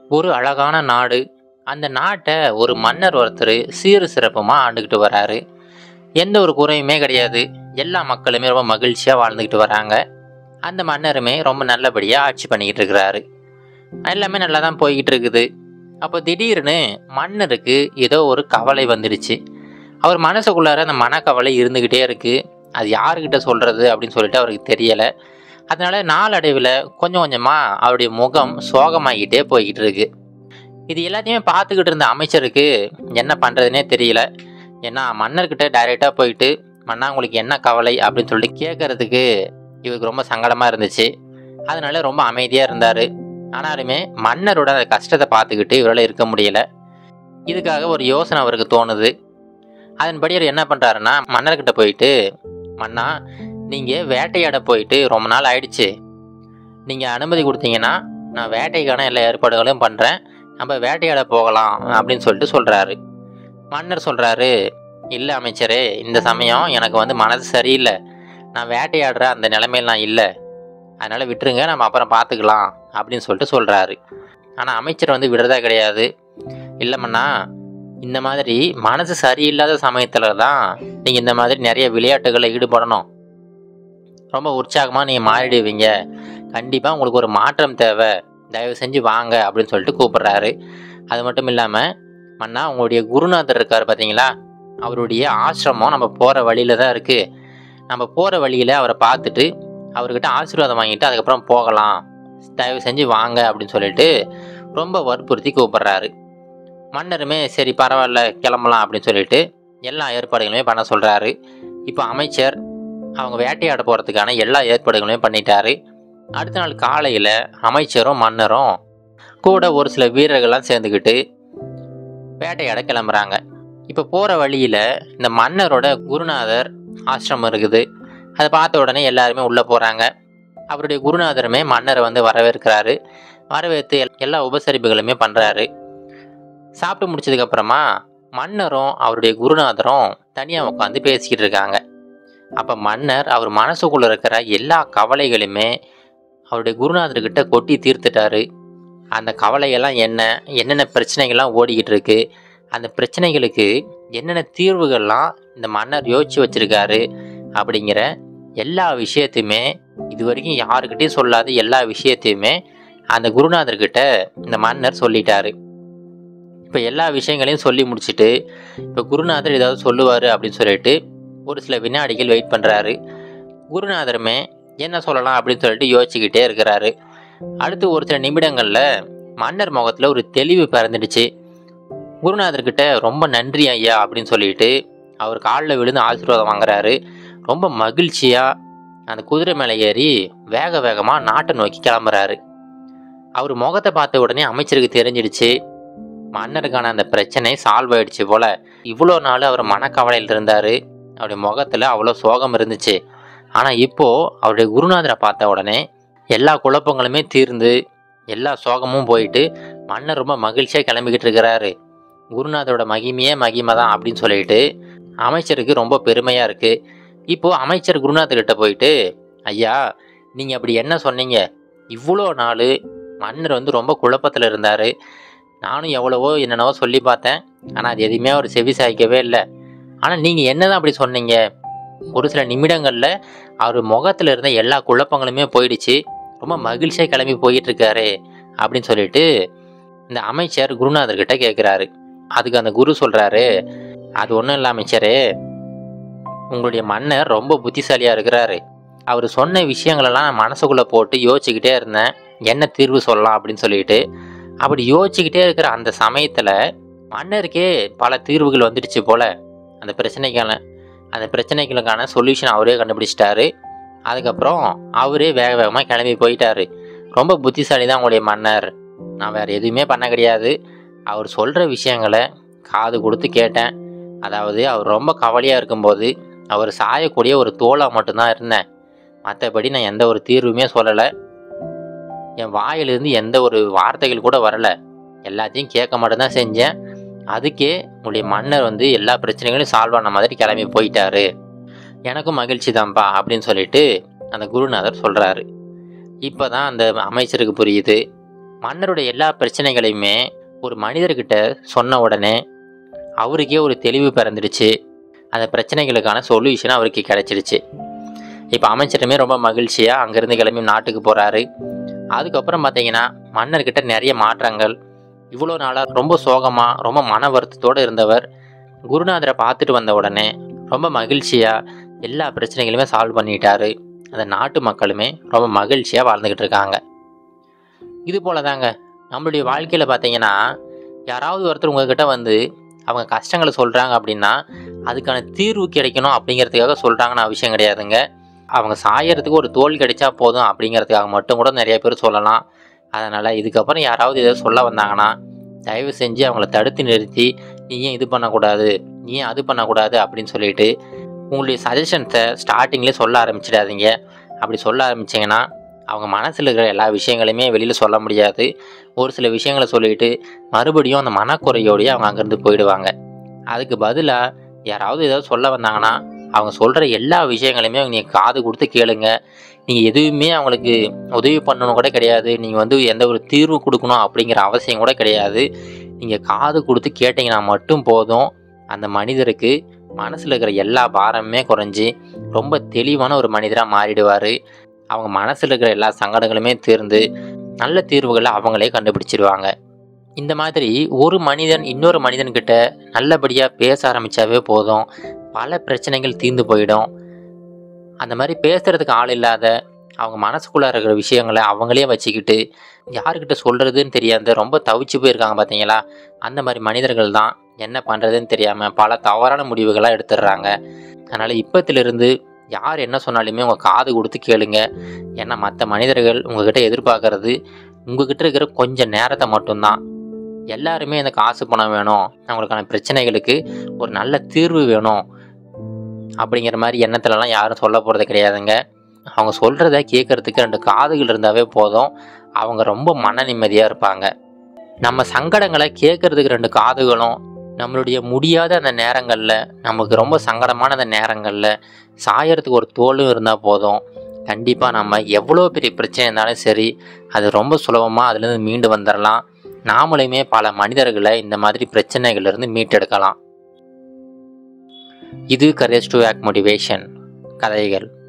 ஒரு அழகான நாடு அந்த நாட்டை ஒரு மன்னர் ஒருத்தர் சீரு சிறப்புமாக ஆண்டுக்கிட்டு வராரு எந்த ஒரு குறையுமே கிடையாது எல்லா மக்களுமே ரொம்ப மகிழ்ச்சியாக வாழ்ந்துக்கிட்டு வராங்க அந்த மன்னருமே ரொம்ப நல்லபடியாக ஆட்சி பண்ணிக்கிட்டு இருக்கிறாரு எல்லாமே நல்லா தான் போய்கிட்டு இருக்குது அப்போ திடீர்னு மன்னருக்கு ஏதோ ஒரு கவலை வந்துடுச்சு அவர் மனசுக்குள்ளார அந்த மனக்கவலை இருந்துக்கிட்டே இருக்குது அது யாருக்கிட்ட சொல்கிறது அப்படின்னு சொல்லிட்டு அவருக்கு தெரியலை அதனால நாளடைவில் கொஞ்சம் கொஞ்சமாக அவருடைய முகம் சோகமாகிட்டே போய்கிட்டு இருக்கு இது எல்லாத்தையுமே பார்த்துக்கிட்டு இருந்த அமைச்சருக்கு என்ன பண்ணுறதுனே தெரியல ஏன்னா மன்னர்கிட்ட டைரெக்டாக போயிட்டு மன்னா உங்களுக்கு என்ன கவலை அப்படின்னு சொல்லிட்டு கேட்கறதுக்கு இவருக்கு ரொம்ப சங்கடமாக இருந்துச்சு அதனால ரொம்ப அமைதியாக இருந்தார் ஆனாலுமே மன்னரோட அந்த கஷ்டத்தை பார்த்துக்கிட்டு இவரால் இருக்க முடியல இதுக்காக ஒரு யோசனை அவருக்கு தோணுது அதன்படி அவர் என்ன பண்ணுறாருன்னா மன்னர்கிட்ட போயிட்டு மன்னா நீங்கள் வேட்டையாட போயிட்டு ரொம்ப நாள் ஆயிடுச்சு நீங்கள் அனுமதி கொடுத்தீங்கன்னா நான் வேட்டைக்கான எல்லா ஏற்பாடுகளையும் பண்ணுறேன் நம்ம வேட்டையாட போகலாம் அப்படின்னு சொல்லிட்டு சொல்கிறாரு மன்னர் சொல்கிறாரு இல்லை அமைச்சரே இந்த சமயம் எனக்கு வந்து மனசு சரியில்லை நான் வேட்டையாடுற அந்த நிலைமையில் நான் இல்லை அதனால் விட்டுருங்க நம்ம அப்புறம் பார்த்துக்கலாம் அப்படின்னு சொல்லிட்டு சொல்கிறாரு ஆனால் அமைச்சர் வந்து விடுறதா கிடையாது இல்லைம்மண்ணா இந்த மாதிரி மனசு சரியில்லாத சமயத்தில் தான் நீங்கள் இந்த மாதிரி நிறைய விளையாட்டுகளில் ஈடுபடணும் ரொம்ப உற்சாகமாக நீங்கள் மாறிடுவீங்க கண்டிப்பாக உங்களுக்கு ஒரு மாற்றம் தேவை தயவு செஞ்சு வாங்க அப்படின்னு சொல்லிட்டு கூப்பிட்றாரு அது மட்டும் இல்லாமல் மன்னா உங்களுடைய குருநாதர் இருக்கார் பார்த்தீங்களா அவருடைய ஆசிரமம் நம்ம போகிற வழியில தான் இருக்குது நம்ம போகிற வழியில் அவரை பார்த்துட்டு அவர்கிட்ட ஆசீர்வாதம் வாங்கிட்டு அதுக்கப்புறம் போகலாம் தயவு செஞ்சு வாங்க அப்படின்னு சொல்லிட்டு ரொம்ப வற்புறுத்தி கூப்பிட்றாரு மன்னருமே சரி பரவாயில்ல கிளம்பலாம் அப்படின்னு சொல்லிட்டு எல்லா ஏற்பாடுகளுமே பண்ண சொல்கிறாரு இப்போ அமைச்சர் அவங்க வேட்டையாட போகிறதுக்கான எல்லா ஏற்பாடுகளையும் பண்ணிட்டாரு அடுத்த நாள் காலையில் அமைச்சரும் மன்னரும் கூட ஒரு சில வீரர்கள்லாம் சேர்ந்துக்கிட்டு வேட்டையாட கிளம்புறாங்க இப்போ போகிற வழியில் இந்த மன்னரோட குருநாதர் ஆசிரமம் இருக்குது அதை பார்த்த உடனே எல்லாருமே உள்ளே போகிறாங்க அவருடைய குருநாதருமே மன்னரை வந்து வரவேற்கிறாரு வரவேற்று எல்- எல்லா உபசரிப்புகளுமே பண்ணுறாரு சாப்பிட்டு முடிச்சதுக்கப்புறமா மன்னரும் அவருடைய குருநாதரும் தனியாக உட்காந்து பேசிக்கிட்டு இருக்காங்க அப்போ மன்னர் அவர் மனசுக்குள்ளே இருக்கிற எல்லா கவலைகளுமே அவருடைய குருநாதர்கிட்ட கொட்டி தீர்த்துட்டாரு அந்த கவலையெல்லாம் என்ன என்னென்ன பிரச்சனைகள்லாம் ஓடிக்கிட்டு இருக்கு அந்த பிரச்சனைகளுக்கு என்னென்ன தீர்வுகள்லாம் இந்த மன்னர் யோசிச்சு வச்சிருக்காரு அப்படிங்கிற எல்லா விஷயத்தையுமே இது வரைக்கும் யாருக்கிட்டையும் சொல்லாத எல்லா விஷயத்தையுமே அந்த குருநாதர்கிட்ட இந்த மன்னர் சொல்லிட்டாரு இப்போ எல்லா விஷயங்களையும் சொல்லி முடிச்சுட்டு இப்போ குருநாதர் ஏதாவது சொல்லுவார் அப்படின்னு சொல்லிட்டு ஒரு சில வினாடிகள் வெயிட் பண்ணுறாரு குருநாதருமே என்ன சொல்லலாம் அப்படின்னு சொல்லிட்டு யோசிச்சுக்கிட்டே இருக்கிறாரு அடுத்து ஒரு சில நிமிடங்களில் மன்னர் முகத்தில் ஒரு தெளிவு பிறந்துடுச்சு குருநாதர்கிட்ட ரொம்ப நன்றி ஐயா அப்படின்னு சொல்லிட்டு அவர் காலில் விழுந்து ஆசீர்வாதம் வாங்குறாரு ரொம்ப மகிழ்ச்சியாக அந்த குதிரை மேலே ஏறி வேக வேகமாக நாட்டை நோக்கி கிளம்புறாரு அவர் முகத்தை பார்த்த உடனே அமைச்சருக்கு தெரிஞ்சிடுச்சு மன்னருக்கான அந்த பிரச்சனை சால்வ் ஆயிடுச்சு போல இவ்வளோ நாள் அவர் மனக்கவலையில் இருந்தார் அவருடைய முகத்தில் அவ்வளோ சோகம் இருந்துச்சு ஆனால் இப்போது அவருடைய குருநாதரை பார்த்த உடனே எல்லா குழப்பங்களுமே தீர்ந்து எல்லா சோகமும் போயிட்டு மன்னர் ரொம்ப மகிழ்ச்சியாக கிளம்பிக்கிட்டு இருக்கிறாரு குருநாதரோட மகிமையே மகிமை தான் அப்படின்னு சொல்லிட்டு அமைச்சருக்கு ரொம்ப பெருமையாக இருக்குது இப்போது அமைச்சர் குருநாதர்கிட்ட போயிட்டு ஐயா நீங்கள் அப்படி என்ன சொன்னீங்க இவ்வளோ நாள் மன்னர் வந்து ரொம்ப குழப்பத்தில் இருந்தார் நானும் எவ்வளவோ என்னென்னவோ சொல்லி பார்த்தேன் ஆனால் அது எதுவுமே அவர் செவி சாய்க்கவே இல்லை ஆனால் நீங்கள் என்ன தான் அப்படி சொன்னீங்க ஒரு சில நிமிடங்களில் அவர் முகத்தில் இருந்த எல்லா குழப்பங்களுமே போயிடுச்சு ரொம்ப மகிழ்ச்சியாக கிளம்பி போயிட்டு இருக்காரு அப்படின்னு சொல்லிட்டு இந்த அமைச்சர் குருநாதர்கிட்ட கேட்குறாரு அதுக்கு அந்த குரு சொல்கிறாரு அது ஒன்றும் இல்லை அமைச்சரே உங்களுடைய மன்னர் ரொம்ப புத்திசாலியாக இருக்கிறாரு அவர் சொன்ன விஷயங்களெல்லாம் நான் மனசுக்குள்ளே போட்டு யோசிச்சுக்கிட்டே இருந்தேன் என்ன தீர்வு சொல்லலாம் அப்படின்னு சொல்லிட்டு அப்படி யோசிச்சுக்கிட்டே இருக்கிற அந்த சமயத்தில் மன்னருக்கே பல தீர்வுகள் வந்துடுச்சு போல அந்த பிரச்சனைக்கான அந்த பிரச்சனைகளுக்கான சொல்யூஷன் அவரே கண்டுபிடிச்சிட்டாரு அதுக்கப்புறம் அவரே வேக வேகமாக கிளம்பி போயிட்டாரு ரொம்ப புத்திசாலி தான் உங்களுடைய மன்னர் நான் வேறு எதுவுமே பண்ண கிடையாது அவர் சொல்கிற விஷயங்களை காது கொடுத்து கேட்டேன் அதாவது அவர் ரொம்ப கவலையாக இருக்கும்போது அவர் சாயக்கூடிய ஒரு தோலாக மட்டும்தான் இருந்தேன் மற்றபடி நான் எந்த ஒரு தீர்வுமே சொல்லலை என் வாயிலிருந்து எந்த ஒரு வார்த்தைகள் கூட வரல எல்லாத்தையும் கேட்க மட்டும்தான் செஞ்சேன் அதுக்கே உங்களுடைய மன்னர் வந்து எல்லா பிரச்சனைகளையும் சால்வ் ஆன மாதிரி கிளம்பி போயிட்டாரு எனக்கும் மகிழ்ச்சி தான்ப்பா அப்படின்னு சொல்லிட்டு அந்த குருநாதர் சொல்கிறாரு இப்போ தான் அந்த அமைச்சருக்கு புரியுது மன்னருடைய எல்லா பிரச்சனைகளையுமே ஒரு மனிதர்கிட்ட சொன்ன உடனே அவருக்கே ஒரு தெளிவு பிறந்துடுச்சு அந்த பிரச்சனைகளுக்கான சொல்யூஷன் அவருக்கு கிடைச்சிடுச்சு இப்போ அமைச்சருமே ரொம்ப மகிழ்ச்சியாக அங்கேருந்து கிளம்பி நாட்டுக்கு போகிறாரு அதுக்கப்புறம் பார்த்தீங்கன்னா மன்னர்கிட்ட நிறைய மாற்றங்கள் இவ்வளோ நாளாக ரொம்ப சோகமாக ரொம்ப மன வருத்தத்தோடு இருந்தவர் குருநாதரை பார்த்துட்டு வந்த உடனே ரொம்ப மகிழ்ச்சியாக எல்லா பிரச்சனைகளுமே சால்வ் பண்ணிட்டாரு அந்த நாட்டு மக்களுமே ரொம்ப மகிழ்ச்சியாக வாழ்ந்துக்கிட்டு இருக்காங்க இது போல தாங்க நம்மளுடைய வாழ்க்கையில் பார்த்தீங்கன்னா யாராவது ஒருத்தர் உங்ககிட்ட வந்து அவங்க கஷ்டங்களை சொல்கிறாங்க அப்படின்னா அதுக்கான தீர்வு கிடைக்கணும் அப்படிங்கிறதுக்காக சொல்கிறாங்கன்னு அவசியம் கிடையாதுங்க அவங்க சாயறதுக்கு ஒரு தோல் கிடைச்சா போதும் அப்படிங்கிறதுக்காக மட்டும் கூட நிறைய பேர் சொல்லலாம் அதனால் இதுக்கப்புறம் யாராவது ஏதோ சொல்ல வந்தாங்கன்னா தயவு செஞ்சு அவங்கள தடுத்து நிறுத்தி நீ ஏன் இது பண்ணக்கூடாது நீ ஏன் அது பண்ணக்கூடாது அப்படின்னு சொல்லிட்டு உங்களுடைய சஜஷன்ஸை ஸ்டார்டிங்லேயே சொல்ல ஆரம்பிச்சிடாதீங்க அப்படி சொல்ல ஆரம்பிச்சிங்கன்னா அவங்க மனசில் இருக்கிற எல்லா விஷயங்களையுமே வெளியில் சொல்ல முடியாது ஒரு சில விஷயங்களை சொல்லிட்டு மறுபடியும் அந்த மனக்குறையோடய அவங்க அங்கேருந்து போயிடுவாங்க அதுக்கு பதிலாக யாராவது ஏதாவது சொல்ல வந்தாங்கன்னா அவங்க சொல்கிற எல்லா விஷயங்களையுமே நீங்கள் காது கொடுத்து கேளுங்க நீங்கள் எதுவுமே அவங்களுக்கு உதவி பண்ணணும் கூட கிடையாது நீங்கள் வந்து எந்த ஒரு தீர்வு கொடுக்கணும் அப்படிங்கிற அவசியம் கூட கிடையாது நீங்கள் காது கொடுத்து கேட்டிங்கன்னா மட்டும் போதும் அந்த மனிதருக்கு மனசில் இருக்கிற எல்லா பாரமுமே குறைஞ்சி ரொம்ப தெளிவான ஒரு மனிதராக மாறிடுவார் அவங்க மனசில் இருக்கிற எல்லா சங்கடங்களுமே தீர்ந்து நல்ல தீர்வுகளை அவங்களே கண்டுபிடிச்சிருவாங்க இந்த மாதிரி ஒரு மனிதன் இன்னொரு மனிதன்கிட்ட நல்லபடியாக பேச ஆரம்பித்தாவே போதும் பல பிரச்சனைகள் தீர்ந்து போயிடும் அந்த மாதிரி பேசுகிறதுக்கு ஆள் இல்லாத அவங்க மனசுக்குள்ளே இருக்கிற விஷயங்களை அவங்களே வச்சுக்கிட்டு யாருக்கிட்ட சொல்கிறதுன்னு தெரியாத ரொம்ப தவிச்சு போயிருக்காங்க பார்த்தீங்களா அந்த மாதிரி மனிதர்கள் தான் என்ன பண்ணுறதுன்னு தெரியாமல் பல தவறான முடிவுகளாக எடுத்துடுறாங்க அதனால் இப்பத்திலிருந்து யார் என்ன சொன்னாலுமே உங்கள் காது கொடுத்து கேளுங்க ஏன்னா மற்ற மனிதர்கள் உங்ககிட்ட எதிர்பார்க்கறது உங்ககிட்ட இருக்கிற கொஞ்சம் நேரத்தை மட்டும்தான் எல்லாருமே இந்த காசு பணம் வேணும் அவங்களுக்கான பிரச்சனைகளுக்கு ஒரு நல்ல தீர்வு வேணும் அப்படிங்கிற மாதிரி எண்ணத்துலலாம் யாரும் சொல்ல போகிறது கிடையாதுங்க அவங்க சொல்கிறத கேட்குறதுக்கு ரெண்டு காதுகள் இருந்தாவே போதும் அவங்க ரொம்ப மன நிம்மதியாக இருப்பாங்க நம்ம சங்கடங்களை கேட்குறதுக்கு ரெண்டு காதுகளும் நம்மளுடைய முடியாத அந்த நேரங்களில் நமக்கு ரொம்ப சங்கடமான அந்த நேரங்களில் சாயறதுக்கு ஒரு தோலும் இருந்தால் போதும் கண்டிப்பாக நம்ம எவ்வளோ பெரிய பிரச்சனை இருந்தாலும் சரி அது ரொம்ப சுலபமாக அதுலேருந்து மீண்டு வந்துடலாம் நாமளுமே பல மனிதர்களை இந்த மாதிரி பிரச்சனைகள்லேருந்து மீட்டெடுக்கலாம் இது கரேஜ் டு ஆக் மோட்டிவேஷன் கதைகள்